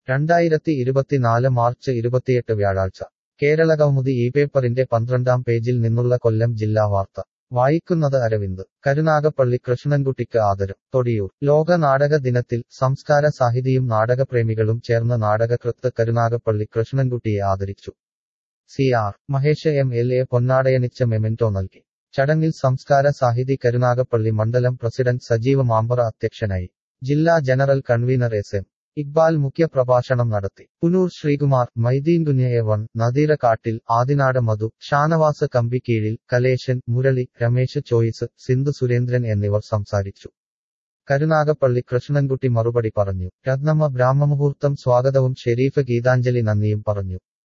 രണ്ടായിരത്തി ഇരുപത്തിനാല് മാർച്ച് ഇരുപത്തിയെട്ട് വ്യാഴാഴ്ച കേരള കൗമുദി ഈ പേപ്പറിന്റെ പന്ത്രണ്ടാം പേജിൽ നിന്നുള്ള കൊല്ലം ജില്ലാ വാർത്ത വായിക്കുന്നത് അരവിന്ദ് കരുനാഗപ്പള്ളി കൃഷ്ണൻകുട്ടിക്ക് ആദരം തൊടിയൂർ ലോക നാടക ദിനത്തിൽ സംസ്കാര സാഹിതിയും നാടകപ്രേമികളും ചേർന്ന് നാടകകൃത്ത് കരുനാഗപ്പള്ളി കൃഷ്ണൻകുട്ടിയെ ആദരിച്ചു C R Mahesh M L A പൊന്നാടയണിച്ച മെമെന്റോ നൽകി ചടങ്ങിൽ സംസ്കാര സാഹിതി കരുനാഗപ്പള്ളി മണ്ഡലം പ്രസിഡന്റ് സജീവ മാമ്പറ അധ്യക്ഷനായി ജില്ലാ general convener S M Iqbal മുഖ്യപ്രഭാഷണം നടത്തി പുനൂർ ശ്രീകുമാർ മൈദീൻ കുഞ്ഞയെ വൺ നദീറ കാട്ടിൽ ആദിനാട് മധു ഷാനവാസ് കമ്പിക്കീഴിൽ കലേശൻ മുരളി രമേശ് ചോയ്സ് സിന്ധു സുരേന്ദ്രൻ എന്നിവർ സംസാരിച്ചു കരുനാഗപ്പള്ളി കൃഷ്ണൻകുട്ടി മറുപടി പറഞ്ഞു രത്നമ്മ ബ്രാഹ്മമുഹൂർത്തം സ്വാഗതവും ഷെരീഫ് ഗീതാഞ്ജലി നന്ദിയും പറഞ്ഞു